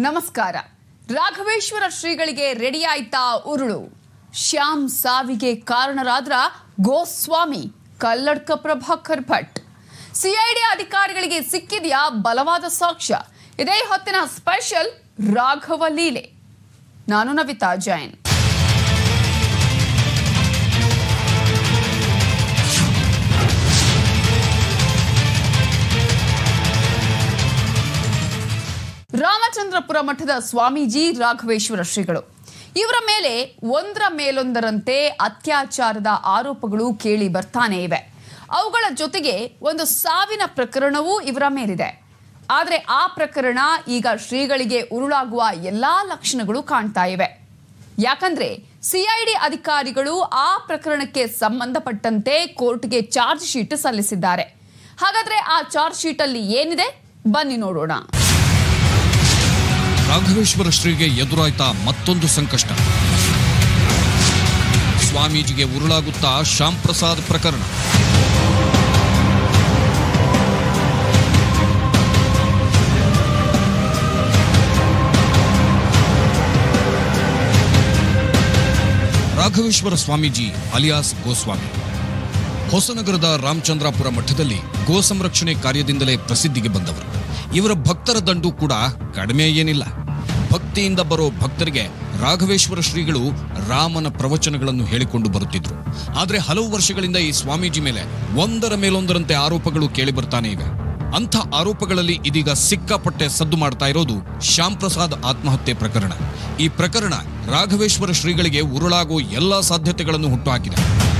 ನಮಸ್ಕಾರ ರಾಘವೇಶ್ವರ ಶ್ರೀಗಳಿಗೆ ರೆಡಿ ಆಯ್ತಾ ಉರುಳು ಶ್ಯಾಮ್ ಸಾವಿಗೆ ಕಾರಣರಾದ್ರ ಗೋಸ್ವಾಮಿ ಕಲ್ಲಡ್ಕ ಪ್ರಭಾಕರ್ ಭಟ್ ಸಿಐಡಿ ಅಧಿಕಾರಿಗಳಿಗೆ ಸಿಕ್ಕಿದೆಯಾ ಬಲವಾದ ಸಾಕ್ಷ್ಯ ಇದೇ ಹೊತ್ತಿನ ಸ್ಪೆಷಲ್ ರಾಘವ ಲೀಲೆ ನಾನು ನವಿತಾ ಜೈನ್ ರಾಮಚಂದ್ರಪುರ ಮಠದ ಸ್ವಾಮೀಜಿ ರಾಘವೇಶ್ವರ ಶ್ರೀಗಳು ಇವರ ಮೇಲೆ ಒಂದರ ಮೇಲೊಂದರಂತೆ ಅತ್ಯಾಚಾರದ ಆರೋಪಗಳು ಕೇಳಿ ಬರ್ತಾನೆ ಇವೆ ಅವುಗಳ ಜೊತೆಗೆ ಒಂದು ಸಾವಿನ ಪ್ರಕರಣವೂ ಇವರ ಮೇಲಿದೆ ಆದರೆ ಆ ಪ್ರಕರಣ ಈಗ ಶ್ರೀಗಳಿಗೆ ಉರುಳಾಗುವ ಎಲ್ಲಾ ಲಕ್ಷಣಗಳು ಕಾಣ್ತಾ ಇವೆ ಯಾಕಂದ್ರೆ ಸಿಐಡಿ ಅಧಿಕಾರಿಗಳು ಆ ಪ್ರಕರಣಕ್ಕೆ ಸಂಬಂಧಪಟ್ಟಂತೆ ಕೋರ್ಟ್ಗೆ ಚಾರ್ಜ್ ಶೀಟ್ ಸಲ್ಲಿಸಿದ್ದಾರೆ ಹಾಗಾದ್ರೆ ಆ ಚಾರ್ಜ್ ಶೀಟ್ ಅಲ್ಲಿ ಏನಿದೆ ಬನ್ನಿ ನೋಡೋಣ ರಾಘವೇಶ್ವರ ಶ್ರೀಗೆ ಎದುರಾಯ್ತಾ ಮತ್ತೊಂದು ಸಂಕಷ್ಟ ಸ್ವಾಮೀಜಿಗೆ ಉರುಳಾಗುತ್ತಾ ಶ್ಯಾಮ್ ಪ್ರಸಾದ್ ಪ್ರಕರಣ ರಾಘವೇಶ್ವರ ಸ್ವಾಮೀಜಿ ಅಲಿಯಾಸ್ ಗೋಸ್ವಾಮಿ ಹೊಸನಗರದ ರಾಮಚಂದ್ರಾಪುರ ಮಠದಲ್ಲಿ ಗೋ ಸಂರಕ್ಷಣೆ ಕಾರ್ಯದಿಂದಲೇ ಪ್ರಸಿದ್ಧಿಗೆ ಬಂದವರು ಇವರ ಭಕ್ತರ ದಂಡು ಕೂಡ ಕಡಿಮೆ ಏನಿಲ್ಲ ಭಕ್ತಿಯಿಂದ ಬರೋ ಭಕ್ತರಿಗೆ ರಾಘವೇಶ್ವರ ಶ್ರೀಗಳು ರಾಮನ ಪ್ರವಚನಗಳನ್ನು ಹೇಳಿಕೊಂಡು ಬರುತ್ತಿದ್ರು ಆದರೆ ಹಲವು ವರ್ಷಗಳಿಂದ ಈ ಸ್ವಾಮೀಜಿ ಮೇಲೆ ಒಂದರ ಮೇಲೊಂದರಂತೆ ಆರೋಪಗಳು ಕೇಳಿ ಬರ್ತಾನೆ ಇವೆ ಅಂಥ ಆರೋಪಗಳಲ್ಲಿ ಇದೀಗ ಸಿಕ್ಕಾಪಟ್ಟೆ ಸದ್ದು ಮಾಡ್ತಾ ಇರೋದು ಶ್ಯಾಮ್ ಪ್ರಸಾದ್ ಆತ್ಮಹತ್ಯೆ ಪ್ರಕರಣ ಈ ಪ್ರಕರಣ ರಾಘವೇಶ್ವರ ಶ್ರೀಗಳಿಗೆ ಉರುಳಾಗೋ ಎಲ್ಲಾ ಸಾಧ್ಯತೆಗಳನ್ನು ಹುಟ್ಟುಹಾಕಿದೆ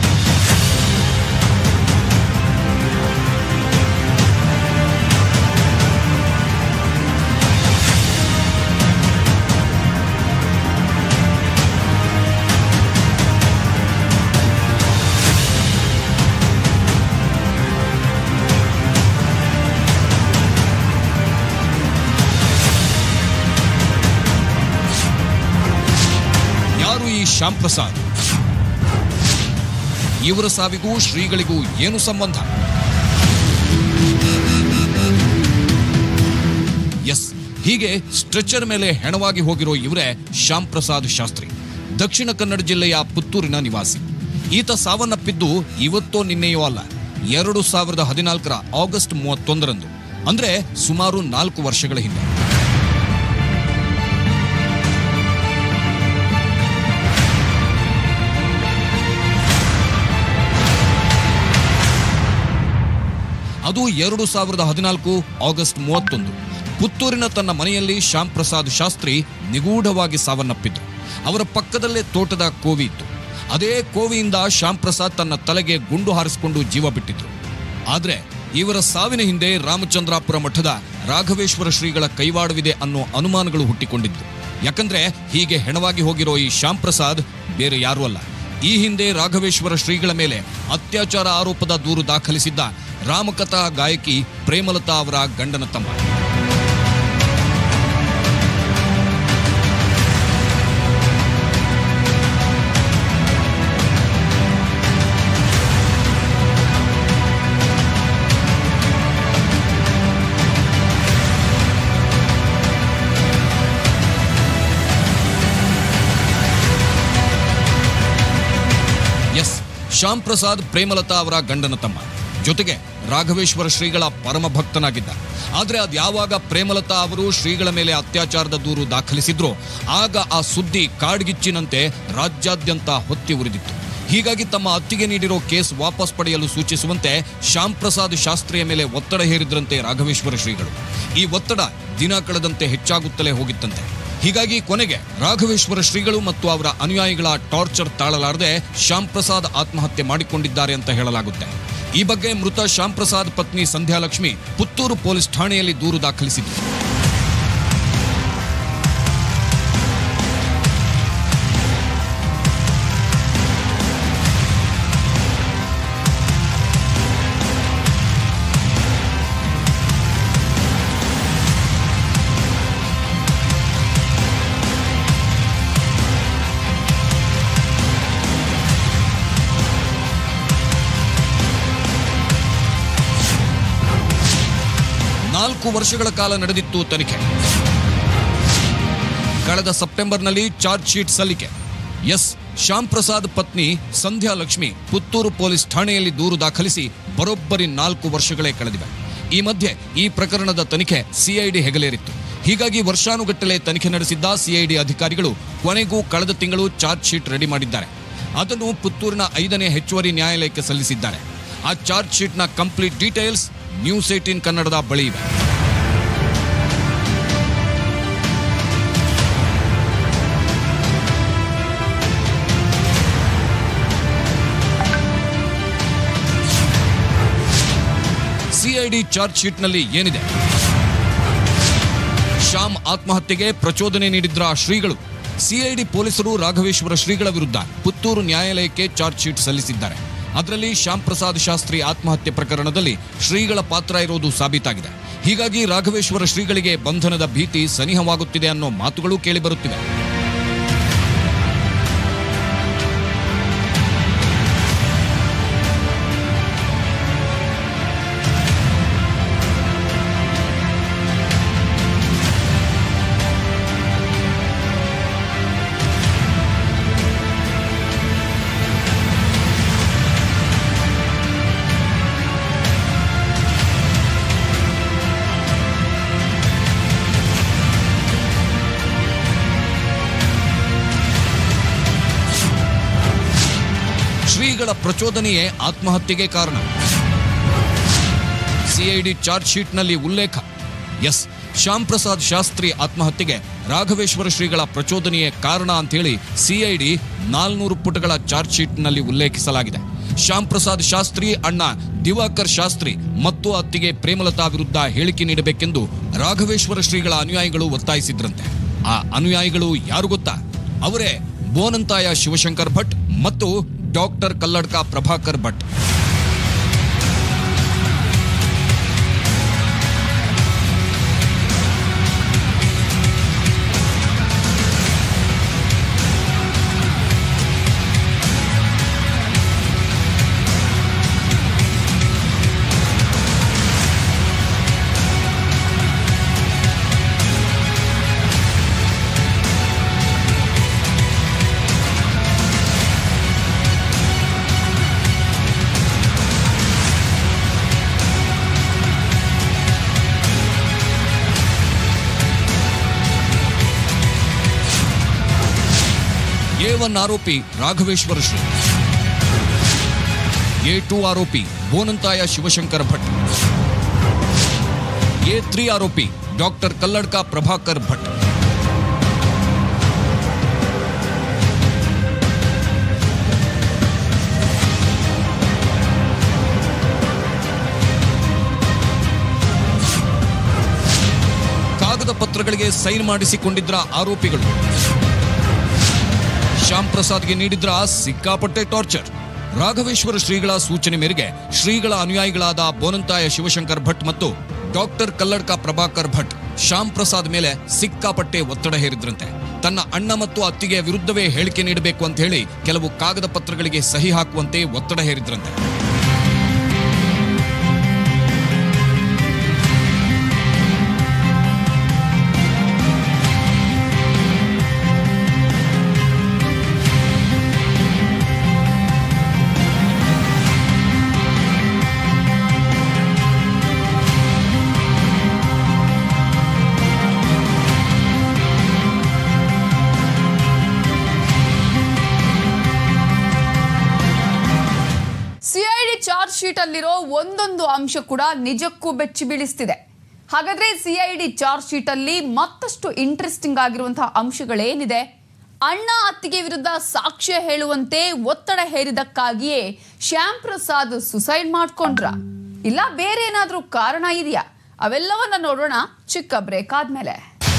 ಯಾರು ಈ ಶ್ಯಾಮ್ ಪ್ರಸಾದ್ ಇವರ ಸಾವಿಗೂ ಶ್ರೀಗಳಿಗೂ ಏನು ಸಂಬಂಧ ಎಸ್ ಹೀಗೆ ಸ್ಟ್ರೆಚರ್ ಮೇಲೆ ಹೆಣವಾಗಿ ಹೋಗಿರೋ ಇವರೇ ಶ್ಯಾಮ್ ಪ್ರಸಾದ್ ಶಾಸ್ತ್ರಿ ದಕ್ಷಿಣ ಕನ್ನಡ ಜಿಲ್ಲೆಯ ಪುತ್ತೂರಿನ ನಿವಾಸಿ ಈತ ಸಾವನ್ನಪ್ಪಿದ್ದು ಇವತ್ತೋ ನಿನ್ನೆಯೋ ಅಲ್ಲ ಎರಡು ಸಾವಿರದ ಹದಿನಾಲ್ಕರ ಆಗಸ್ಟ್ ಮೂವತ್ತೊಂದರಂದು ಅಂದ್ರೆ ಸುಮಾರು ನಾಲ್ಕು ವರ್ಷಗಳ ಹಿಂದೆ ಅದು ಎರಡು ಸಾವಿರದ ಹದಿನಾಲ್ಕು ಆಗಸ್ಟ್ ಮೂವತ್ತೊಂದು ಪುತ್ತೂರಿನ ತನ್ನ ಮನೆಯಲ್ಲಿ ಶ್ಯಾಮ್ ಪ್ರಸಾದ್ ಶಾಸ್ತ್ರಿ ನಿಗೂಢವಾಗಿ ಸಾವನ್ನಪ್ಪಿದ್ರು ಅವರ ಪಕ್ಕದಲ್ಲೇ ತೋಟದ ಕೋವಿ ಇತ್ತು ಅದೇ ಕೋವಿಯಿಂದ ಶ್ಯಾಮ್ ಪ್ರಸಾದ್ ತನ್ನ ತಲೆಗೆ ಗುಂಡು ಹಾರಿಸಿಕೊಂಡು ಜೀವ ಬಿಟ್ಟಿದ್ರು ಆದ್ರೆ ಇವರ ಸಾವಿನ ಹಿಂದೆ ರಾಮಚಂದ್ರಾಪುರ ಮಠದ ರಾಘವೇಶ್ವರ ಶ್ರೀಗಳ ಕೈವಾಡವಿದೆ ಅನ್ನೋ ಅನುಮಾನಗಳು ಹುಟ್ಟಿಕೊಂಡಿದ್ದು ಯಾಕಂದ್ರೆ ಹೀಗೆ ಹೆಣವಾಗಿ ಹೋಗಿರೋ ಈ ಶ್ಯಾಮ್ ಪ್ರಸಾದ್ ಬೇರೆ ಯಾರೂ ಅಲ್ಲ ಈ ಹಿಂದೆ ರಾಘವೇಶ್ವರ ಶ್ರೀಗಳ ಮೇಲೆ ಅತ್ಯಾಚಾರ ಆರೋಪದ ದೂರು ದಾಖಲಿಸಿದ್ದ ರಾಮಕಥಾ ಗಾಯಕಿ ಪ್ರೇಮಲತಾ ಅವರ ಗಂಡನ ತಮ್ಮ ಎಸ್ ಶ್ಯಾಮ್ ಪ್ರಸಾದ್ ಪ್ರೇಮಲತಾ ಅವರ ಗಂಡನ ತಮ್ಮ ಜೊತೆಗೆ ರಾಘವೇಶ್ವರ ಶ್ರೀಗಳ ಪರಮ ಭಕ್ತನಾಗಿದ್ದ ಆದ್ರೆ ಅದ್ ಯಾವಾಗ ಪ್ರೇಮಲತಾ ಅವರು ಶ್ರೀಗಳ ಮೇಲೆ ಅತ್ಯಾಚಾರದ ದೂರು ದಾಖಲಿಸಿದ್ರು ಆಗ ಆ ಸುದ್ದಿ ಕಾಡ್ಗಿಚ್ಚಿನಂತೆ ರಾಜ್ಯಾದ್ಯಂತ ಹೊತ್ತಿ ಉರಿದಿತ್ತು ಹೀಗಾಗಿ ತಮ್ಮ ಅತ್ತಿಗೆ ನೀಡಿರೋ ಕೇಸ್ ವಾಪಸ್ ಪಡೆಯಲು ಸೂಚಿಸುವಂತೆ ಶ್ಯಾಮ್ ಪ್ರಸಾದ್ ಶಾಸ್ತ್ರಿಯ ಮೇಲೆ ಒತ್ತಡ ಹೇರಿದ್ರಂತೆ ರಾಘವೇಶ್ವರ ಶ್ರೀಗಳು ಈ ಒತ್ತಡ ದಿನ ಕಳೆದಂತೆ ಹೆಚ್ಚಾಗುತ್ತಲೇ ಹೋಗಿತ್ತಂತೆ ಹೀಗಾಗಿ ಕೊನೆಗೆ ರಾಘವೇಶ್ವರ ಶ್ರೀಗಳು ಮತ್ತು ಅವರ ಅನುಯಾಯಿಗಳ ಟಾರ್ಚರ್ ತಾಳಲಾರದೆ ಶ್ಯಾಮ್ ಪ್ರಸಾದ್ ಆತ್ಮಹತ್ಯೆ ಮಾಡಿಕೊಂಡಿದ್ದಾರೆ ಅಂತ ಹೇಳಲಾಗುತ್ತೆ ಈ ಬಗ್ಗೆ ಮೃತ ಶ್ಯಾಮ್ ಪ್ರಸಾದ್ ಪತ್ನಿ ಸಂಧ್ಯಾಲಕ್ಷ್ಮಿ ಪುತ್ತೂರು ಪೊಲೀಸ್ ಠಾಣೆಯಲ್ಲಿ ದೂರು ದಾಖಲಿಸಿದ್ರು ನಾಲ್ಕು ವರ್ಷಗಳ ಕಾಲ ನಡೆದಿತ್ತು ತನಿಖೆ ಕಳೆದ ಸೆಪ್ಟೆಂಬರ್ನಲ್ಲಿ ಚಾರ್ಜ್ ಶೀಟ್ ಸಲ್ಲಿಕೆ ಎಸ್ ಶ್ಯಾಮ್ ಪ್ರಸಾದ್ ಪತ್ನಿ ಸಂಧ್ಯಾ ಲಕ್ಷ್ಮಿ ಪುತ್ತೂರು ಪೊಲೀಸ್ ಠಾಣೆಯಲ್ಲಿ ದೂರು ದಾಖಲಿಸಿ ಬರೋಬ್ಬರಿ ನಾಲ್ಕು ವರ್ಷಗಳೇ ಕಳೆದಿವೆ ಈ ಮಧ್ಯೆ ಈ ಪ್ರಕರಣದ ತನಿಖೆ ಸಿಐಡಿ ಹೆಗಲೇರಿತ್ತು ಹೀಗಾಗಿ ವರ್ಷಾನುಗಟ್ಟಲೆ ತನಿಖೆ ನಡೆಸಿದ್ದ ಸಿಐಡಿ ಅಧಿಕಾರಿಗಳು ಕೊನೆಗೂ ಕಳೆದ ತಿಂಗಳು ಚಾರ್ಜ್ ಶೀಟ್ ರೆಡಿ ಮಾಡಿದ್ದಾರೆ ಅದನ್ನು ಪುತ್ತೂರಿನ ಐದನೇ ಹೆಚ್ಚುವರಿ ನ್ಯಾಯಾಲಯಕ್ಕೆ ಸಲ್ಲಿಸಿದ್ದಾರೆ ಆ ಚಾರ್ಜ್ ಶೀಟ್ನ ಕಂಪ್ಲೀಟ್ ಡೀಟೇಲ್ಸ್ ನ್ಯೂಸ್ ಏಟೀನ್ ಕನ್ನಡದ ಬಳಿ ಇವೆ ಸಿಐಡಿ ಚಾರ್ಜ್ ಶೀಟ್ನಲ್ಲಿ ಏನಿದೆ ಶ್ಯಾಮ್ ಆತ್ಮಹತ್ಯೆಗೆ ಪ್ರಚೋದನೆ ನೀಡಿದ್ರ ಶ್ರೀಗಳು ಸಿಐಡಿ ಪೊಲೀಸರು ರಾಘವೇಶ್ವರ ಶ್ರೀಗಳ ವಿರುದ್ಧ ಪುತ್ತೂರು ನ್ಯಾಯಾಲಯಕ್ಕೆ ಚಾರ್ಜ್ ಶೀಟ್ ಸಲ್ಲಿಸಿದ್ದಾರೆ ಅದರಲ್ಲಿ ಶ್ಯಾಮ್ ಪ್ರಸಾದ್ ಶಾಸ್ತ್ರಿ ಆತ್ಮಹತ್ಯೆ ಪ್ರಕರಣದಲ್ಲಿ ಶ್ರೀಗಳ ಪಾತ್ರ ಇರೋದು ಸಾಬೀತಾಗಿದೆ ಹೀಗಾಗಿ ರಾಘವೇಶ್ವರ ಶ್ರೀಗಳಿಗೆ ಬಂಧನದ ಭೀತಿ ಸನಿಹವಾಗುತ್ತಿದೆ ಅನ್ನೋ ಮಾತುಗಳು ಕೇಳಿಬರುತ್ತಿವೆ ಶ್ರೀಗಳ ಪ್ರಚೋದನೆಯೇ ಆತ್ಮಹತ್ಯೆಗೆ ಕಾರಣ ಸಿಐಡಿ ಚಾರ್ಜ್ ಶೀಟ್ನಲ್ಲಿ ಉಲ್ಲೇಖ ಎಸ್ ಶ್ಯಾಮ್ ಪ್ರಸಾದ್ ಶಾಸ್ತ್ರಿ ಆತ್ಮಹತ್ಯೆಗೆ ರಾಘವೇಶ್ವರ ಶ್ರೀಗಳ ಪ್ರಚೋದನೆಯೇ ಕಾರಣ ಅಂತೇಳಿ ಸಿಐಡಿ ನಾಲ್ನೂರು ಪುಟಗಳ ಚಾರ್ಜ್ ಶೀಟ್ನಲ್ಲಿ ಉಲ್ಲೇಖಿಸಲಾಗಿದೆ ಶ್ಯಾಮ್ ಪ್ರಸಾದ್ ಶಾಸ್ತ್ರಿ ಅಣ್ಣ ದಿವಾಕರ್ ಶಾಸ್ತ್ರಿ ಮತ್ತು ಅತ್ತಿಗೆ ಪ್ರೇಮಲತಾ ವಿರುದ್ಧ ಹೇಳಿಕೆ ನೀಡಬೇಕೆಂದು ರಾಘವೇಶ್ವರ ಶ್ರೀಗಳ ಅನುಯಾಯಿಗಳು ಒತ್ತಾಯಿಸಿದ್ರಂತೆ ಆ ಅನುಯಾಯಿಗಳು ಯಾರು ಗೊತ್ತಾ ಅವರೇ ಬೋನಂತಾಯ ಶಿವಶಂಕರ್ ಭಟ್ ಮತ್ತು doctor Kalladka Prabhakar Bhat A one ಆರೋಪಿ ರಾಘವೇಶ್ವರ ಶ್ರೀ ಎ ಟೂ ಆರೋಪಿ ಬೋನಂತಾಯ ಶಿವಶಂಕರ್ ಭಟ್ ಎ ತ್ರೀ ಆರೋಪಿ ಡಾಕ್ಟರ್ ಕಲ್ಲಡ್ಕ ಪ್ರಭಾಕರ್ ಭಟ್ ಕಾಗದ ಪತ್ರಗಳಿಗೆ ಸೈನ್ ಮಾಡಿಸಿಕೊಂಡಿದ್ರ ಆರೋಪಿಗಳು ಶ್ಯಾಮ್ ಪ್ರಸಾದ್ಗೆ ನೀಡಿದ್ರ ಸಿಕ್ಕಾಪಟ್ಟೆ ಟಾರ್ಚರ್ ರಾಘವೇಶ್ವರ ಶ್ರೀಗಳ ಸೂಚನೆ ಮೇರೆಗೆ ಶ್ರೀಗಳ ಅನುಯಾಯಿಗಳಾದ ಬೋನಂತಾಯ ಶಿವಶಂಕರ್ ಭಟ್ ಮತ್ತು ಡಾಕ್ಟರ್ ಕಲ್ಲಡ್ಕ ಪ್ರಭಾಕರ್ ಭಟ್ ಶ್ಯಾಮ್ ಪ್ರಸಾದ್ ಮೇಲೆ ಸಿಕ್ಕಾಪಟ್ಟೆ ಒತ್ತಡ ಹೇರಿದ್ರಂತೆ ತನ್ನ ಅಣ್ಣ ಮತ್ತು ಅತ್ತಿಗೆ ವಿರುದ್ಧವೇ ಹೇಳಿಕೆ ನೀಡಬೇಕು ಅಂತ ಹೇಳಿ ಕೆಲವು ಕಾಗದ ಪತ್ರಗಳಿಗೆ ಸಹಿ ಹಾಕುವಂತೆ ಒತ್ತಡ ಹೇರಿದ್ರಂತೆ ಸಿಐಡಿ ಚಾರ್ಜ್ ಶೀಟ್ ಅಲ್ಲಿರೋ ಒಂದೊಂದು ಅಂಶ ಕೂಡ ನಿಜಕ್ಕೂ ಬೆಚ್ಚಿ ಬೀಳಿಸ್ತಿದೆ ಹಾಗಾದ್ರೆ ಸಿಐಡಿ ಚಾರ್ಜ್ ಶೀಟ್ ಅಲ್ಲಿ ಮತ್ತಷ್ಟು ಇಂಟ್ರೆಸ್ಟಿಂಗ್ ಆಗಿರುವಂತಹ ಅಂಶಗಳೇನಿದೆ ಅಣ್ಣ ಅತ್ತಿಗೆ ವಿರುದ್ಧ ಸಾಕ್ಷ್ಯ ಹೇಳುವಂತೆ ಒತ್ತಡ ಹೇರಿದಕ್ಕಾಗಿಯೇ ಶ್ಯಾಮ್ ಪ್ರಸಾದ್ ಸುಸೈಡ್ ಮಾಡ್ಕೊಂಡ್ರ ಇಲ್ಲ ಬೇರೆ ಏನಾದ್ರೂ ಕಾರಣ ಇದೆಯಾ ಅವೆಲ್ಲವನ್ನ ನೋಡೋಣ ಚಿಕ್ಕ ಬ್ರೇಕ್ ಆದ್ಮೇಲೆ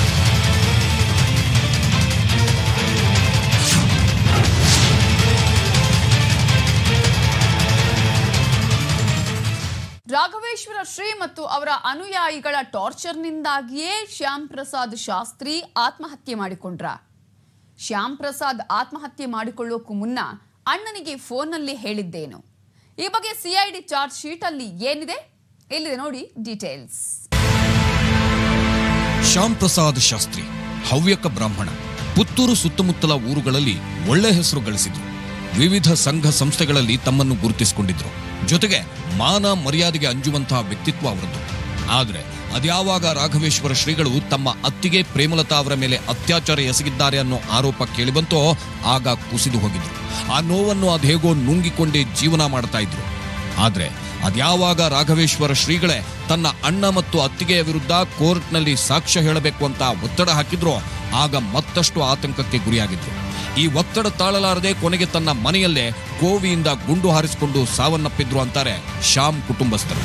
ರಾಘವೇಶ್ವರ ಶ್ರೀ ಮತ್ತು ಅವರ ಅನುಯಾಯಿಗಳ ಟಾರ್ಚರ್ನಿಂದಾಗಿಯೇ ಶ್ಯಾಮ್ ಪ್ರಸಾದ್ ಶಾಸ್ತ್ರಿ ಆತ್ಮಹತ್ಯೆ ಮಾಡಿಕೊಂಡ್ರ ಶ್ಯಾಮ್ ಪ್ರಸಾದ್ ಆತ್ಮಹತ್ಯೆ ಮಾಡಿಕೊಳ್ಳೋಕು ಮುನ್ನ ಅಣ್ಣನಿಗೆ ಫೋನ್ನಲ್ಲಿ ಹೇಳಿದ್ದೇನು ಈ ಬಗ್ಗೆ ಸಿಐಡಿ ಚಾರ್ಜ್ ಶೀಟ್ ಅಲ್ಲಿ ಏನಿದೆ ಇಲ್ಲಿದೆ ನೋಡಿ ಡೀಟೇಲ್ಸ್ ಶ್ಯಾಮ್ ಪ್ರಸಾದ್ ಶಾಸ್ತ್ರಿ ಹವ್ಯಕ ಬ್ರಾಹ್ಮಣ ಪುತ್ತೂರು ಸುತ್ತಮುತ್ತಲ ಊರುಗಳಲ್ಲಿ ಒಳ್ಳೆ ಹೆಸರು ಗಳಿಸಿದ್ರು ವಿವಿಧ ಸಂಘ ಸಂಸ್ಥೆಗಳಲ್ಲಿ ತಮ್ಮನ್ನು ಗುರುತಿಸಿಕೊಂಡಿದ್ರು ಜೊತೆಗೆ ಮಾನ ಮರ್ಯಾದೆಗೆ ಅಂಜುವಂತಹ ವ್ಯಕ್ತಿತ್ವ ಅವರದ್ದು ಆದ್ರೆ ಅದ್ಯಾವಾಗ ರಾಘವೇಶ್ವರ ಶ್ರೀಗಳು ತಮ್ಮ ಅತ್ತಿಗೆ ಪ್ರೇಮಲತಾ ಅವರ ಮೇಲೆ ಅತ್ಯಾಚಾರ ಎಸಗಿದ್ದಾರೆ ಅನ್ನೋ ಆರೋಪ ಕೇಳಿಬಂತೋ ಆಗ ಕುಸಿದು ಹೋಗಿದ್ರು ಆ ನೋವನ್ನು ಅದೇಗೋ ನುಂಗಿಕೊಂಡೇ ಜೀವನ ಮಾಡ್ತಾ ಇದ್ರು ಆದ್ರೆ ಅದ್ಯಾವಾಗ ರಾಘವೇಶ್ವರ ಶ್ರೀಗಳೇ ತನ್ನ ಅಣ್ಣ ಮತ್ತು ಅತ್ತಿಗೆಯ ವಿರುದ್ಧ ಕೋರ್ಟ್ನಲ್ಲಿ ಸಾಕ್ಷ್ಯ ಹೇಳಬೇಕು ಅಂತ ಒತ್ತಡ ಹಾಕಿದ್ರೋ ಆಗ ಮತ್ತಷ್ಟು ಆತಂಕಕ್ಕೆ ಗುರಿಯಾಗಿದ್ರು ಈ ಒತ್ತಡ ತಾಳಲಾರದೆ ಕೊನೆಗೆ ತನ್ನ ಮನೆಯಲ್ಲೇ ಕೋವಿಯಿಂದ ಗುಂಡು ಹಾರಿಸಿಕೊಂಡು ಸಾವನ್ನಪ್ಪಿದ್ರು ಅಂತಾರೆ ಶ್ಯಾಮ್ ಕುಟುಂಬಸ್ಥರು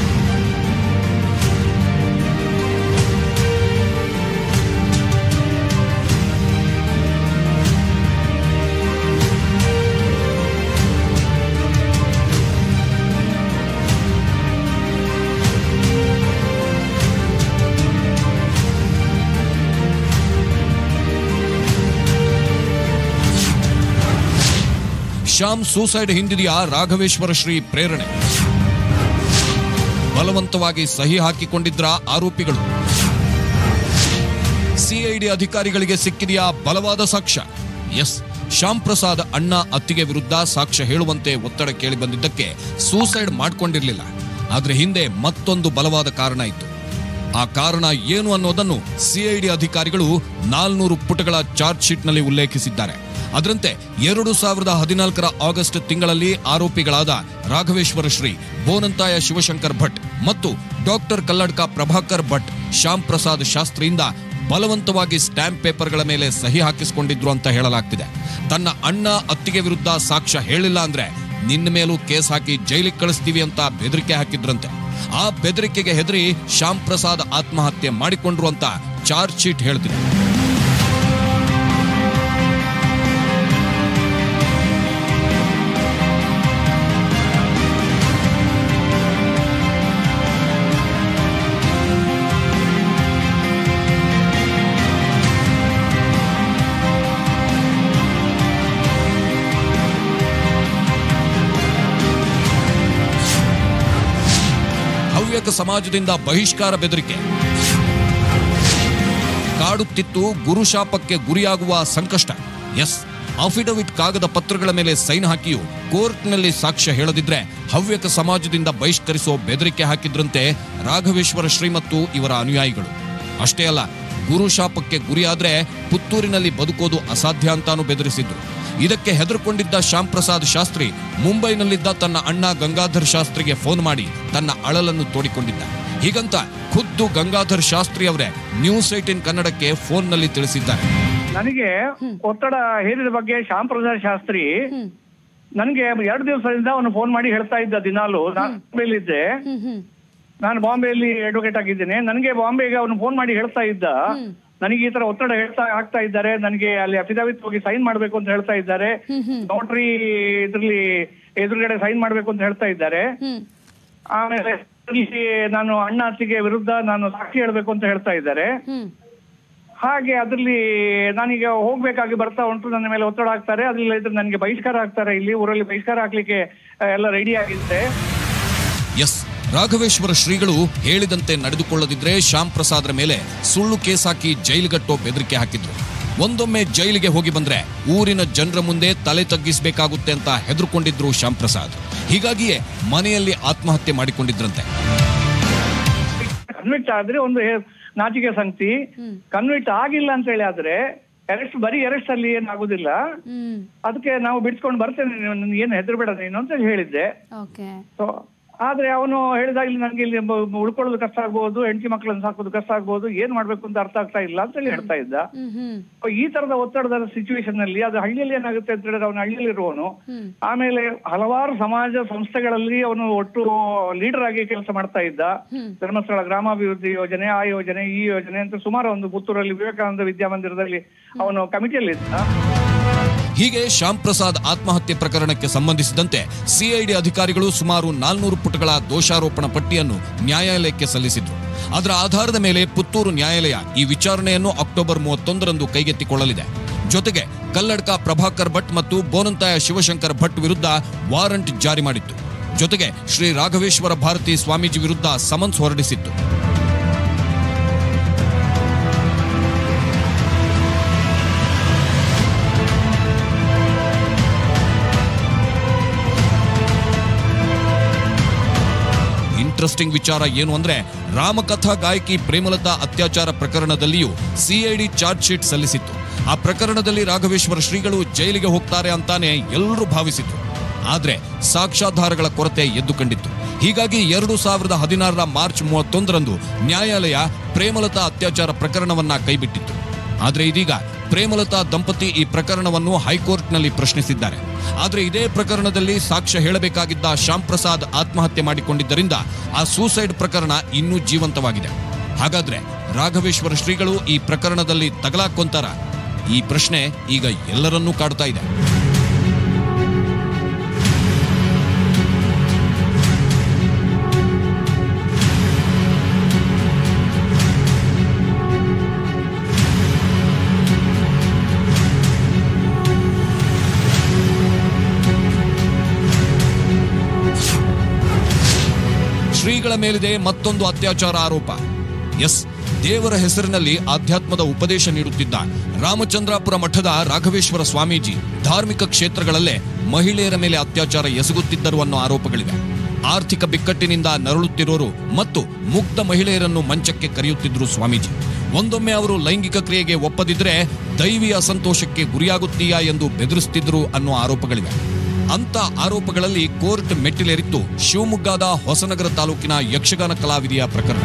ಶ್ಯಾಮ್ ಸೂಸೈಡ್ ಹಿಂದಿದೆಯಾ ರಾಘವೇಶ್ವರ ಶ್ರೀ ಪ್ರೇರಣೆ ಬಲವಂತವಾಗಿ ಸಹಿ ಹಾಕಿಕೊಂಡಿದ್ರ ಆರೋಪಿಗಳು ಸಿಐಡಿ ಅಧಿಕಾರಿಗಳಿಗೆ ಸಿಕ್ಕಿದೆಯಾ ಬಲವಾದ ಸಾಕ್ಷ್ಯ ಎಸ್ ಶ್ಯಾಮ್ ಪ್ರಸಾದ್ ಅಣ್ಣ ಅತ್ತಿಗೆ ವಿರುದ್ಧ ಸಾಕ್ಷ್ಯ ಹೇಳುವಂತೆ ಒತ್ತಡ ಕೇಳಿ ಬಂದಿದ್ದಕ್ಕೆ ಸೂಸೈಡ್ ಮಾಡ್ಕೊಂಡಿರ್ಲಿಲ್ಲ ಆದ್ರೆ ಹಿಂದೆ ಮತ್ತೊಂದು ಬಲವಾದ ಕಾರಣ ಇತ್ತು ಆ ಕಾರಣ ಏನು ಅನ್ನೋದನ್ನು ಸಿಐಡಿ ಅಧಿಕಾರಿಗಳು ನಾಲ್ನೂರು ಪುಟಗಳ ಚಾರ್ಜ್ ಶೀಟ್ನಲ್ಲಿ ಉಲ್ಲೇಖಿಸಿದ್ದಾರೆ ಅದರಂತೆ ಎರಡು ಸಾವಿರದ ಹದಿನಾಲ್ಕರ ಆಗಸ್ಟ್ ತಿಂಗಳಲ್ಲಿ ಆರೋಪಿಗಳಾದ ರಾಘವೇಶ್ವರ ಶ್ರೀ ಬೋನಂತಾಯ ಶಿವಶಂಕರ್ ಭಟ್ ಮತ್ತು ಡಾಕ್ಟರ್ ಕಲ್ಲಡ್ಕ ಪ್ರಭಾಕರ್ ಭಟ್ ಶ್ಯಾಮ್ ಪ್ರಸಾದ್ ಶಾಸ್ತ್ರಿಯಿಂದ ಬಲವಂತವಾಗಿ ಸ್ಟ್ಯಾಂಪ್ ಪೇಪರ್ಗಳ ಮೇಲೆ ಸಹಿ ಹಾಕಿಸಿಕೊಂಡಿದ್ರು ಅಂತ ಹೇಳಲಾಗ್ತಿದೆ ತನ್ನ ಅಣ್ಣ ಅತ್ತಿಗೆ ವಿರುದ್ಧ ಸಾಕ್ಷ್ಯ ಹೇಳಿಲ್ಲ ಅಂದ್ರೆ ನಿನ್ನ ಮೇಲೂ ಕೇಸ್ ಹಾಕಿ ಜೈಲಿಗೆ ಕಳಿಸ್ತೀವಿ ಅಂತ ಬೆದರಿಕೆ ಹಾಕಿದ್ರಂತೆ ಆ ಬೆದರಿಕೆಗೆ ಹೆದರಿ ಶ್ಯಾಮ್ ಪ್ರಸಾದ್ ಆತ್ಮಹತ್ಯೆ ಮಾಡಿಕೊಂಡ್ರು ಅಂತ ಚಾರ್ಜ್ ಶೀಟ್ ಹೇಳ್ತಿದೆ ಹವ್ಯಕ ಸಮಾಜದಿಂದ ಬಹಿಷ್ಕಾರ ಬೆದರಿಕೆ ಕಾಡುತ್ತಿತ್ತು ಗುರುಶಾಪಕ್ಕೆ ಗುರಿಯಾಗುವ ಸಂಕಷ್ಟ ಎಸ್ ಅಫಿಡವಿಟ್ ಕಾಗದ ಪತ್ರಗಳ ಮೇಲೆ ಸೈನ್ ಹಾಕಿಯೂ ಕೋರ್ಟ್ನಲ್ಲಿ ಸಾಕ್ಷ್ಯ ಹೇಳದಿದ್ರೆ ಹವ್ಯಕ ಸಮಾಜದಿಂದ ಬಹಿಷ್ಕರಿಸೋ ಬೆದರಿಕೆ ಹಾಕಿದ್ರಂತೆ ರಾಘವೇಶ್ವರ ಶ್ರೀ ಮತ್ತು ಇವರ ಅನುಯಾಯಿಗಳು ಅಷ್ಟೇ ಅಲ್ಲ ಗುರುಶಾಪಕ್ಕೆ ಗುರಿಯಾದ್ರೆ ಪುತ್ತೂರಿನಲ್ಲಿ ಬದುಕೋದು ಅಸಾಧ್ಯ ಅಂತಾನು ಬೆದರಿಸಿದ್ರು ಇದಕ್ಕೆ ಹೆದರ್ಕೊಂಡಿದ್ದ ಶ್ಯಾಮ್ ಪ್ರಸಾದ್ ಶಾಸ್ತ್ರಿ ಮುಂಬೈನಲ್ಲಿದ್ದ ತನ್ನ ಅಣ್ಣ ಗಂಗಾಧರ್ ಶಾಸ್ತ್ರಿಗೆ ಫೋನ್ ಮಾಡಿ ತನ್ನ ಅಳಲನ್ನು ತೋಡಿಕೊಂಡಿದ್ದ ಹೀಗಂತ ಖುದ್ದು ಗಂಗಾಧರ್ ಶಾಸ್ತ್ರಿ ಅವರೇ ನ್ಯೂಸ್ ಏಟಿನ್ ಕನ್ನಡಕ್ಕೆ ಫೋನ್ನಲ್ಲಿ ತಿಳಿಸಿದ್ದಾರೆ ನನಗೆ ಒತ್ತಡ ಹೇರಿದ ಬಗ್ಗೆ ಶ್ಯಾಮ್ ಪ್ರಸಾದ್ ಶಾಸ್ತ್ರಿ ನನಗೆ ಎರಡು ದಿವಸದಿಂದ ಅವನು ಫೋನ್ ಮಾಡಿ ಹೇಳ್ತಾ ಇದ್ದ ದಿನಾಲು ನಾನು ಬಾಂಬೆಲಿದ್ದೆ ನಾನು ಬಾಂಬೆಯಲ್ಲಿ ಅಡ್ವೊಕೇಟ್ ಆಗಿದ್ದೇನೆ ನನಗೆ ಬಾಂಬೆಗೆ ಅವನು ಫೋನ್ ಮಾಡಿ ಹೇಳ್ತಾ ಇದ್ದ ನನಗೆ ಈ ತರ ಒತ್ತಡ ಹೇಳ್ತಾ ಆಗ್ತಾ ಇದ್ದಾರೆ ನನಗೆ ಅಲ್ಲಿ ಅಫಿಡವಿಟ್ ಹೋಗಿ ಸೈನ್ ಮಾಡ್ಬೇಕು ಅಂತ ಹೇಳ್ತಾ ಇದ್ದಾರೆ ನೋಟ್ರಿ ಇದ್ರಲ್ಲಿ ಎದುರುಗಡೆ ಸೈನ್ ಮಾಡ್ಬೇಕು ಅಂತ ಹೇಳ್ತಾ ಇದ್ದಾರೆ ಆಮೇಲೆ ಇದ್ರಲ್ಲಿ ನಾನು ಅಣ್ಣ ಅತ್ತಿಗೆ ವಿರುದ್ಧ ನಾನು ಸಾಕ್ಷಿ ಹೇಳ್ಬೇಕು ಅಂತ ಹೇಳ್ತಾ ಇದ್ದಾರೆ ಹಾಗೆ ಅದ್ರಲ್ಲಿ ನಾನೀಗ ಹೋಗ್ಬೇಕಾಗಿ ಬರ್ತಾ ಉಂಟು ನನ್ನ ಮೇಲೆ ಒತ್ತಡ ಹಾಕ್ತಾರೆ ಅದ್ರಲ್ಲಿ ಇದ್ರೆ ನನಗೆ ಬಹಿಷ್ಕಾರ ಹಾಕ್ತಾರೆ ಇಲ್ಲಿ ಊರಲ್ಲಿ ಬಹಿಷ್ಕಾರ ಹಾಕ್ಲಿಕ್ಕೆ ಆ, ಎಲ್ಲ ರೆಡಿ ಆಗಿದೆ ಎಸ್ ರಾಘವೇಶ್ವರ ಶ್ರೀಗಳು ಹೇಳಿದಂತೆ ನಡೆದುಕೊಳ್ಳದಿದ್ರೆ ಶ್ಯಾಮ್ ಪ್ರಸಾದ್ರ ಮೇಲೆ ಸುಳ್ಳು ಕೇಸ್ ಹಾಕಿ ಜೈಲಿಗಟ್ಟೋ ಬೆದರಿಕೆ ಹಾಕಿದ್ರು ಒಂದೊಮ್ಮೆ ಜೈಲಿಗೆ ಹೋಗಿ ಬಂದ್ರೆ ಊರಿನ ಜನರ ಮುಂದೆ ತಲೆ ತಗ್ಗಿಸಬೇಕಾಗುತ್ತೆ ಅಂತ ಹೆದರ್ಕೊಂಡಿದ್ರು ಶ್ಯಾಮ್ ಪ್ರಸಾದ್ ಹೀಗಾಗಿಯೇ ಮನೆಯಲ್ಲಿ ಆತ್ಮಹತ್ಯೆ ಮಾಡಿಕೊಂಡಿದ್ರಂತೆ ಕನ್ವಿಕ್ಟ್ ಆದ್ರೆ ಒಂದು ಹೇ- ನಾಚಿಕೆ ಸಂಗತಿ ಕನ್ವಿಕ್ಟ್ ಆಗಿಲ್ಲ ಅಂತ ಹೇಳಿ ಆದ್ರೆ ಅರೆಸ್ಟ್ ಬರೀ ಅರೆಸ್ಟ್ ಅಲ್ಲಿ ಏನಾಗುದಿಲ್ಲ ಅದಕ್ಕೆ ನಾವು ಬಿಡ್ಸ್ಕೊಂಡು ಬರ್ತೇನೆ ನೀನು ಏನು ಹೆದರ್ಬೇಡ ನೀನು ಅಂತ ಹೇಳಿದ್ದೆ ಓಕೆ ಸೊ ಆದ್ರೆ ಅವನು ಹೇಳಿದಾಗ ಇಲ್ಲಿ ನನಗೆ ಇಲ್ಲಿ ಬ- ಬ- ಉಳ್ಕೊಳ್ಳೋದು ಕಷ್ಟ ಆಗ್ಬೋದು ಹೆಂಡತಿ ಮಕ್ಕಳನ್ನ ಸಾಕೋದು ಕಷ್ಟ ಆಗ್ಬೋದು ಏನ್ ಮಾಡ್ಬೇಕು ಅಂತ ಅರ್ಥ ಆಗ್ತಾ ಇಲ್ಲ ಅಂತ ಹೇಳಿ ಹೇಳ್ತಾ ಇದ್ದ ಸೊ ಈ ತರದ ಒತ್ತಡದ ಸಿಚುವೇಶನ್ ಅಲ್ಲಿ ಅದು ಹಳ್ಳಿಯಲ್ಲಿ ಏನಾಗುತ್ತೆ ಅಂತ ಹೇಳಿದ್ರೆ ಅವನು ಹಳ್ಳಿಯಲ್ಲಿ ಇರುವವನು ಆಮೇಲೆ ಹಲವಾರು ಸಮಾಜ ಸಂಸ್ಥೆಗಳಲ್ಲಿ ಅವನು ಒಟ್ಟು ಲೀಡರ್ ಆಗಿ ಕೆಲಸ ಮಾಡ್ತಾ ಇದ್ದ ಧರ್ಮಸ್ಥಳ ಗ್ರಾಮಾಭಿವೃದ್ಧಿ ಯೋಜನೆ ಆ ಯೋಜನೆ ಈ ಯೋಜನೆ ಅಂತ ಸುಮಾರು ಒಂದು ಪುತ್ತೂರಲ್ಲಿ ವಿವೇಕಾನಂದ ವಿದ್ಯಾಮಂದಿರದಲ್ಲಿ ಅವನು ಕಮಿಟಿಯಲ್ಲಿ ಇದ್ದ ಹೀಗೆ ಶ್ಯಾಮ್ ಪ್ರಸಾದ್ ಆತ್ಮಹತ್ಯೆ ಪ್ರಕರಣಕ್ಕೆ ಸಂಬಂಧಿಸಿದಂತೆ ಸಿಐಡಿ ಅಧಿಕಾರಿಗಳು ಸುಮಾರು ನಾಲ್ನೂರು ಪುಟಗಳ ದೋಷಾರೋಪಣ ಪಟ್ಟಿಯನ್ನು ನ್ಯಾಯಾಲಯಕ್ಕೆ ಸಲ್ಲಿಸಿದ್ರು ಅದರ ಆಧಾರದ ಮೇಲೆ ಪುತ್ತೂರು ನ್ಯಾಯಾಲಯ ಈ ವಿಚಾರಣೆಯನ್ನು ಅಕ್ಟೋಬರ್ ಮೂವತ್ತೊಂದರಂದು ಕೈಗೆತ್ತಿಕೊಳ್ಳಲಿದೆ ಜೊತೆಗೆ ಕಲ್ಲಡ್ಕ ಪ್ರಭಾಕರ್ ಭಟ್ ಮತ್ತು ಬೋನಂತಾಯ ಶಿವಶಂಕರ್ ಭಟ್ ವಿರುದ್ಧ ವಾರಂಟ್ ಜಾರಿ ಮಾಡಿತ್ತು ಜೊತೆಗೆ ಶ್ರೀ ರಾಘವೇಶ್ವರ ಭಾರತಿ ಸ್ವಾಮೀಜಿ ವಿರುದ್ಧ ಸಮನ್ಸ್ ಹೊರಡಿಸಿತ್ತು ಇಂಟ್ರೆಸ್ಟಿಂಗ್ ವಿಚಾರ ಏನು ಅಂದ್ರೆ ರಾಮಕಥಾ ಗಾಯಕಿ ಪ್ರೇಮಲತಾ ಅತ್ಯಾಚಾರ ಪ್ರಕರಣದಲ್ಲಿಯೂ ಸಿಐಡಿ ಚಾರ್ಜ್ ಶೀಟ್ ಸಲ್ಲಿಸಿತ್ತು ಆ ಪ್ರಕರಣದಲ್ಲಿ ರಾಘವೇಶ್ವರ ಶ್ರೀಗಳು ಜೈಲಿಗೆ ಹೋಗ್ತಾರೆ ಅಂತಾನೆ ಎಲ್ಲರೂ ಭಾವಿಸಿದ್ರು ಆದ್ರೆ ಸಾಕ್ಷ್ಯಾಧಾರಗಳ ಕೊರತೆ ಎದ್ದು ಕಂಡಿತ್ತು ಹೀಗಾಗಿ ಎರಡು ಸಾವಿರದ ಹದಿನಾರರ ಮಾರ್ಚ್ ಮೂವತ್ತೊಂದರಂದು ನ್ಯಾಯಾಲಯ ಪ್ರೇಮಲತಾ ಅತ್ಯಾಚಾರ ಪ್ರಕರಣವನ್ನ ಕೈಬಿಟ್ಟಿತ್ತು ಆದ್ರೆ ಇದೀಗ ಪ್ರೇಮಲತಾ ದಂಪತಿ ಈ ಪ್ರಕರಣವನ್ನು ಹೈಕೋರ್ಟ್ನಲ್ಲಿ ಪ್ರಶ್ನಿಸಿದ್ದಾರೆ ಆದ್ರೆ ಇದೇ ಪ್ರಕರಣದಲ್ಲಿ ಸಾಕ್ಷ್ಯ ಹೇಳಬೇಕಾಗಿದ್ದ ಶ್ಯಾಮ್ ಪ್ರಸಾದ್ ಆತ್ಮಹತ್ಯೆ ಮಾಡಿಕೊಂಡಿದ್ದರಿಂದ ಆ ಸೂಸೈಡ್ ಪ್ರಕರಣ ಇನ್ನೂ ಜೀವಂತವಾಗಿದೆ ಹಾಗಾದ್ರೆ ರಾಘವೇಶ್ವರ ಶ್ರೀಗಳು ಈ ಪ್ರಕರಣದಲ್ಲಿ ತಗಲಾಕೊಂತಾರ ಈ ಪ್ರಶ್ನೆ ಈಗ ಎಲ್ಲರನ್ನೂ ಕಾಡ್ತಾ ಇದೆ ಶ್ರೀಗಳ ಮೇಲಿದೆ ಮತ್ತೊಂದು ಅತ್ಯಾಚಾರ ಆರೋಪ ಎಸ್ ದೇವರ ಹೆಸರಿನಲ್ಲಿ ಆಧ್ಯಾತ್ಮದ ಉಪದೇಶ ನೀಡುತ್ತಿದ್ದ ರಾಮಚಂದ್ರಾಪುರ ಮಠದ ರಾಘವೇಶ್ವರ ಸ್ವಾಮೀಜಿ ಧಾರ್ಮಿಕ ಕ್ಷೇತ್ರಗಳಲ್ಲೇ ಮಹಿಳೆಯರ ಮೇಲೆ ಅತ್ಯಾಚಾರ ಎಸಗುತ್ತಿದ್ದರು ಅನ್ನೋ ಆರೋಪಗಳಿವೆ ಆರ್ಥಿಕ ಬಿಕ್ಕಟ್ಟಿನಿಂದ ನರಳುತ್ತಿರೋರು ಮತ್ತು ಮುಗ್ಧ ಮಹಿಳೆಯರನ್ನು ಮಂಚಕ್ಕೆ ಕರೆಯುತ್ತಿದ್ರು ಸ್ವಾಮೀಜಿ ಒಂದೊಮ್ಮೆ ಅವರು ಲೈಂಗಿಕ ಕ್ರಿಯೆಗೆ ಒಪ್ಪದಿದ್ರೆ ದೈವಿ ಅಸಂತೋಷಕ್ಕೆ ಗುರಿಯಾಗುತ್ತೀಯಾ ಎಂದು ಬೆದರಿಸುತ್ತಿದ್ರು ಅನ್ನೋ ಆರೋಪಗಳಿವೆ ಅಂತ ಆರೋಪಗಳಲ್ಲಿ ಕೋರ್ಟ್ ಮೆಟ್ಟಿಲೇರಿತ್ತು ಶಿವಮೊಗ್ಗದ ಹೊಸನಗರ ತಾಲೂಕಿನ ಯಕ್ಷಗಾನ ಕಲಾವಿದೆಯ ಪ್ರಕರಣ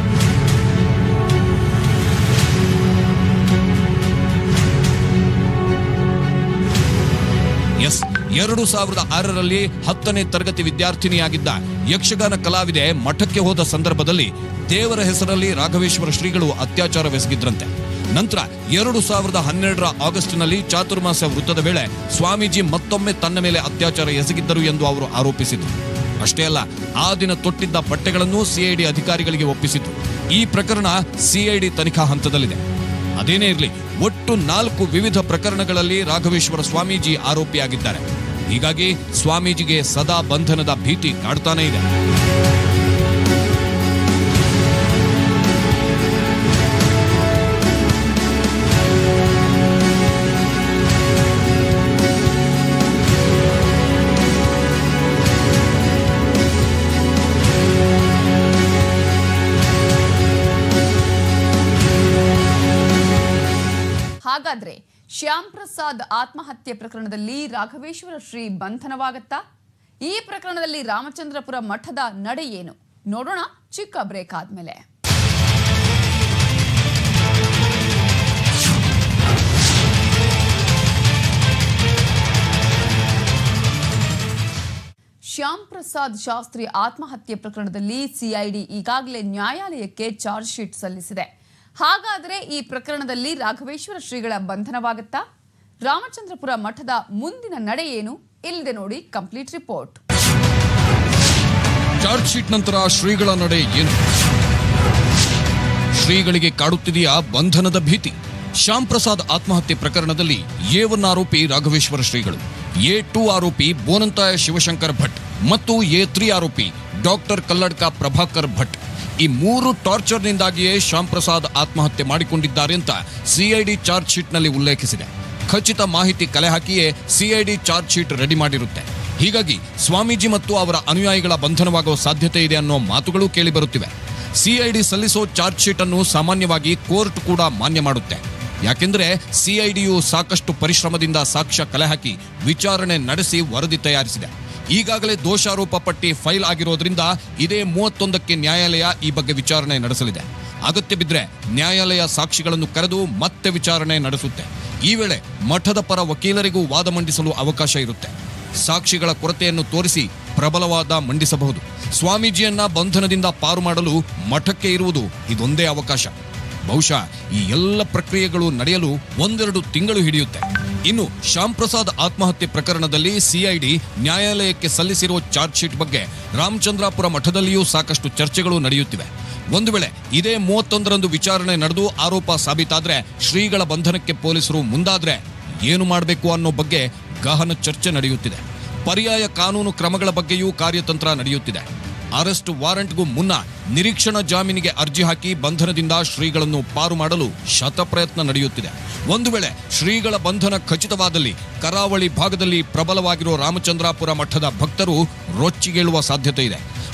ಎಸ್ ಎರಡು ಸಾವಿರದ ಆರರಲ್ಲಿ ಹತ್ತನೇ ತರಗತಿ ವಿದ್ಯಾರ್ಥಿನಿಯಾಗಿದ್ದ ಯಕ್ಷಗಾನ ಕಲಾವಿದೆ ಮಠಕ್ಕೆ ಹೋದ ಸಂದರ್ಭದಲ್ಲಿ ದೇವರ ಹೆಸರಲ್ಲಿ ರಾಘವೇಶ್ವರ ಶ್ರೀಗಳು ಅತ್ಯಾಚಾರವೆಸಗಿದ್ರಂತೆ ನಂತರ ಎರಡು ಸಾವಿರದ ಹನ್ನೆರಡರ ಆಗಸ್ಟ್ನಲ್ಲಿ ಚಾತುರ್ಮಾಸ ವೃತ್ತದ ವೇಳೆ ಸ್ವಾಮೀಜಿ ಮತ್ತೊಮ್ಮೆ ತನ್ನ ಮೇಲೆ ಅತ್ಯಾಚಾರ ಎಸಗಿದ್ದರು ಎಂದು ಅವರು ಆರೋಪಿಸಿದರು ಅಷ್ಟೇ ಅಲ್ಲ ಆ ದಿನ ತೊಟ್ಟಿದ್ದ ಬಟ್ಟೆಗಳನ್ನು ಸಿಐಡಿ ಅಧಿಕಾರಿಗಳಿಗೆ ಒಪ್ಪಿಸಿದ್ರು ಈ ಪ್ರಕರಣ ಸಿಐಡಿ ತನಿಖಾ ಹಂತದಲ್ಲಿದೆ ಅದೇನೇ ಇರಲಿ ಒಟ್ಟು ನಾಲ್ಕು ವಿವಿಧ ಪ್ರಕರಣಗಳಲ್ಲಿ ರಾಘವೇಶ್ವರ ಸ್ವಾಮೀಜಿ ಆರೋಪಿಯಾಗಿದ್ದಾರೆ ಹೀಗಾಗಿ ಸ್ವಾಮೀಜಿಗೆ ಸದಾ ಬಂಧನದ ಭೀತಿ ಕಾಡ್ತಾನೇ ಇದೆ ಹಾಗಾದ್ರೆ ಶ್ಯಾಮ್ ಪ್ರಸಾದ್ ಆತ್ಮಹತ್ಯೆ ಪ್ರಕರಣದಲ್ಲಿ ರಾಘವೇಶ್ವರ ಶ್ರೀ ಬಂಧನವಾಗತ್ತಾ ಈ ಪ್ರಕರಣದಲ್ಲಿ ರಾಮಚಂದ್ರಪುರ ಮಠದ ನಡೆ ಏನು ನೋಡೋಣ ಚಿಕ್ಕ ಬ್ರೇಕ್ ಆದ್ಮೇಲೆ ಶ್ಯಾಮ್ ಪ್ರಸಾದ್ ಶಾಸ್ತ್ರಿ ಆತ್ಮಹತ್ಯೆ ಪ್ರಕರಣದಲ್ಲಿ ಸಿಐಡಿ ಈಗಾಗಲೇ ನ್ಯಾಯಾಲಯಕ್ಕೆ ಚಾರ್ಜ್ ಶೀಟ್ ಸಲ್ಲಿಸಿದೆ ಹಾಗಾದರೆ ಈ ಪ್ರಕರಣದಲ್ಲಿ ರಾಘವೇಶ್ವರ ಶ್ರೀಗಳ ಬಂಧನವಾಗುತ್ತಾ ರಾಮಚಂದ್ರಪುರ ಮಠದ ಮುಂದಿನ ನಡೆ ಏನು ಇಲ್ಲಿದೆ ನೋಡಿ ಕಂಪ್ಲೀಟ್ ರಿಪೋರ್ಟ್ ಚಾರ್ಜ್ ಶೀಟ್ ನಂತರ ಶ್ರೀಗಳ ನಡೆ ಏನು ಶ್ರೀಗಳಿಗೆ ಕಾಡುತ್ತಿದೆಯಾ ಬಂಧನದ ಭೀತಿ ಶ್ಯಾಮ್ ಪ್ರಸಾದ್ ಆತ್ಮಹತ್ಯೆ ಪ್ರಕರಣದಲ್ಲಿ ಎ ಒನ್ ಆರೋಪಿ ರಾಘವೇಶ್ವರ ಶ್ರೀಗಳು ಎ ಟೂ ಆರೋಪಿ ಬೋನಂತಾಯ ಶಿವಶಂಕರ್ ಭಟ್ ಮತ್ತು ಎ ತ್ರೀ ಆರೋಪಿ ಡಾಕ್ಟರ್ ಕಲ್ಲಡ್ಕ ಪ್ರಭಾಕರ್ ಭಟ್ ಈ ಮೂರು ಟಾರ್ಚರ್ನಿಂದಾಗಿಯೇ ಶ್ಯಾಮ್ ಪ್ರಸಾದ್ ಆತ್ಮಹತ್ಯೆ ಮಾಡಿಕೊಂಡಿದ್ದಾರೆ ಅಂತ ಸಿಐಡಿ ಚಾರ್ಜ್ ಶೀಟ್ನಲ್ಲಿ ಉಲ್ಲೇಖಿಸಿದೆ ಖಚಿತ ಮಾಹಿತಿ ಕಲೆ ಹಾಕಿಯೇ ಸಿಐಡಿ ಚಾರ್ಜ್ ಶೀಟ್ ರೆಡಿ ಮಾಡಿರುತ್ತೆ ಹೀಗಾಗಿ ಸ್ವಾಮೀಜಿ ಮತ್ತು ಅವರ ಅನುಯಾಯಿಗಳ ಬಂಧನವಾಗುವ ಸಾಧ್ಯತೆ ಇದೆ ಅನ್ನೋ ಮಾತುಗಳು ಕೇಳಿಬರುತ್ತಿವೆ ಸಿಐಡಿ ಸಲ್ಲಿಸೋ ಚಾರ್ಜ್ ಶೀಟ್ ಅನ್ನು ಸಾಮಾನ್ಯವಾಗಿ ಕೋರ್ಟ್ ಕೂಡ ಮಾನ್ಯ ಮಾಡುತ್ತೆ ಯಾಕೆಂದ್ರೆ ಸಿಐಡಿಯು ಸಾಕಷ್ಟು ಪರಿಶ್ರಮದಿಂದ ಸಾಕ್ಷ್ಯ ಕಲೆ ಹಾಕಿ ವಿಚಾರಣೆ ನಡೆಸಿ ವರದಿ ತಯಾರಿಸಿದೆ ಈಗಾಗಲೇ ದೋಷಾರೋಪ ಪಟ್ಟಿ ಫೈಲ್ ಆಗಿರೋದ್ರಿಂದ ಇದೇ ಮೂವತ್ತೊಂದಕ್ಕೆ ನ್ಯಾಯಾಲಯ ಈ ಬಗ್ಗೆ ವಿಚಾರಣೆ ನಡೆಸಲಿದೆ ಅಗತ್ಯ ಬಿದ್ರೆ ನ್ಯಾಯಾಲಯ ಸಾಕ್ಷಿಗಳನ್ನು ಕರೆದು ಮತ್ತೆ ವಿಚಾರಣೆ ನಡೆಸುತ್ತೆ ಈ ವೇಳೆ ಮಠದ ಪರ ವಕೀಲರಿಗೂ ವಾದ ಮಂಡಿಸಲು ಅವಕಾಶ ಇರುತ್ತೆ ಸಾಕ್ಷಿಗಳ ಕೊರತೆಯನ್ನು ತೋರಿಸಿ ಪ್ರಬಲವಾದ ಮಂಡಿಸಬಹುದು ಸ್ವಾಮೀಜಿಯನ್ನ ಬಂಧನದಿಂದ ಪಾರು ಮಾಡಲು ಮಠಕ್ಕೆ ಇರುವುದು ಇದೊಂದೇ ಅವಕಾಶ ಬಹುಶಃ ಈ ಎಲ್ಲ ಪ್ರಕ್ರಿಯೆಗಳು ನಡೆಯಲು ಒಂದೆರಡು ತಿಂಗಳು ಹಿಡಿಯುತ್ತೆ ಇನ್ನು ಶ್ಯಾಮ್ ಪ್ರಸಾದ್ ಆತ್ಮಹತ್ಯೆ ಪ್ರಕರಣದಲ್ಲಿ ಸಿಐಡಿ ನ್ಯಾಯಾಲಯಕ್ಕೆ ಸಲ್ಲಿಸಿರುವ ಚಾರ್ಜ್ ಶೀಟ್ ಬಗ್ಗೆ ರಾಮಚಂದ್ರಾಪುರ ಮಠದಲ್ಲಿಯೂ ಸಾಕಷ್ಟು ಚರ್ಚೆಗಳು ನಡೆಯುತ್ತಿವೆ ಒಂದು ವೇಳೆ ಇದೇ ಮೂವತ್ತೊಂದರಂದು ವಿಚಾರಣೆ ನಡೆದು ಆರೋಪ ಸಾಬೀತಾದ್ರೆ ಶ್ರೀಗಳ ಬಂಧನಕ್ಕೆ ಪೊಲೀಸರು ಮುಂದಾದ್ರೆ ಏನು ಮಾಡಬೇಕು ಅನ್ನೋ ಬಗ್ಗೆ ಗಹನ ಚರ್ಚೆ ನಡೆಯುತ್ತಿದೆ ಪರ್ಯಾಯ ಕಾನೂನು ಕ್ರಮಗಳ ಬಗ್ಗೆಯೂ ಕಾರ್ಯತಂತ್ರ ನಡೆಯುತ್ತಿದೆ ಅರೆಸ್ಟ್ ವಾರೆಂಟ್ಗೂ ಮುನ್ನ ನಿರೀಕ್ಷಣಾ ಜಾಮೀನಿಗೆ ಅರ್ಜಿ ಹಾಕಿ ಬಂಧನದಿಂದ ಶ್ರೀಗಳನ್ನು ಪಾರು ಮಾಡಲು ಶತಪ್ರಯತ್ನ ನಡೆಯುತ್ತಿದೆ ಒಂದು ವೇಳೆ ಶ್ರೀಗಳ ಬಂಧನ ಖಚಿತವಾದಲ್ಲಿ ಕರಾವಳಿ ಭಾಗದಲ್ಲಿ ಪ್ರಬಲವಾಗಿರೋ ರಾಮಚಂದ್ರಾಪುರ ಮಠದ ಭಕ್ತರು ರೊಚ್ಚಿಗೇಳುವ ಸಾಧ್ಯತೆ ಇದೆ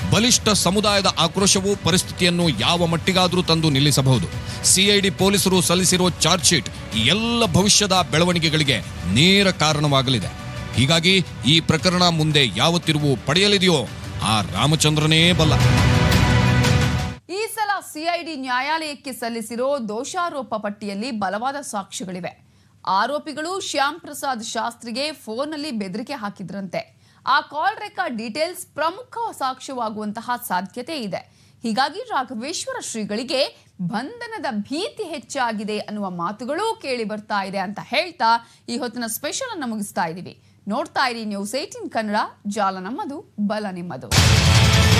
ಬಲಿಷ್ಠ ಸಮುದಾಯದ ಆಕ್ರೋಶವು ಪರಿಸ್ಥಿತಿಯನ್ನು ಯಾವ ಮಟ್ಟಿಗಾದರೂ ತಂದು ನಿಲ್ಲಿಸಬಹುದು ಸಿಐಡಿ ಪೊಲೀಸರು ಸಲ್ಲಿಸಿರೋ ಚಾರ್ಜ್ ಶೀಟ್ ಈ ಎಲ್ಲ ಭವಿಷ್ಯದ ಬೆಳವಣಿಗೆಗಳಿಗೆ ನೇರ ಕಾರಣವಾಗಲಿದೆ ಹೀಗಾಗಿ ಈ ಪ್ರಕರಣ ಮುಂದೆ ಯಾವ ತಿರುವು ಪಡೆಯಲಿದೆಯೋ ಆ ರಾಮಚಂದ್ರನೇ ಬಲ್ಲ ಈ ಸಲ ಸಿಐಡಿ ನ್ಯಾಯಾಲಯಕ್ಕೆ ಸಲ್ಲಿಸಿರೋ ದೋಷಾರೋಪ ಪಟ್ಟಿಯಲ್ಲಿ ಬಲವಾದ ಸಾಕ್ಷ್ಯಗಳಿವೆ ಆರೋಪಿಗಳು ಶ್ಯಾಮ್ ಪ್ರಸಾದ್ ಶಾಸ್ತ್ರಿಗೆ ಫೋನ್ನಲ್ಲಿ ಬೆದರಿಕೆ ಹಾಕಿದ್ರಂತೆ ಆ ಕಾಲ್ ರೆಕಾರ್ಡ್ ಡೀಟೇಲ್ಸ್ ಪ್ರಮುಖ ಸಾಕ್ಷ್ಯವಾಗುವಂತಹ ಸಾಧ್ಯತೆ ಇದೆ ಹೀಗಾಗಿ ರಾಘವೇಶ್ವರ ಶ್ರೀಗಳಿಗೆ ಬಂಧನದ ಭೀತಿ ಹೆಚ್ಚಾಗಿದೆ ಅನ್ನುವ ಮಾತುಗಳೂ ಕೇಳಿ ಬರ್ತಾ ಇದೆ ಅಂತ ಹೇಳ್ತಾ ಈ ಹೊತ್ತಿನ ಸ್ಪೆಷಲ್ ಅನ್ನು ಮುಗಿಸ್ತಾ ಇದ್ದೀವಿ ನೋಡ್ತಾ ಇರಿ ನ್ಯೂಸ್ ಏಟಿನ್ ಕನ್ನಡ ಜಾಲ ನಮ್ಮದು ಬಲ ನಿಮ್ಮದು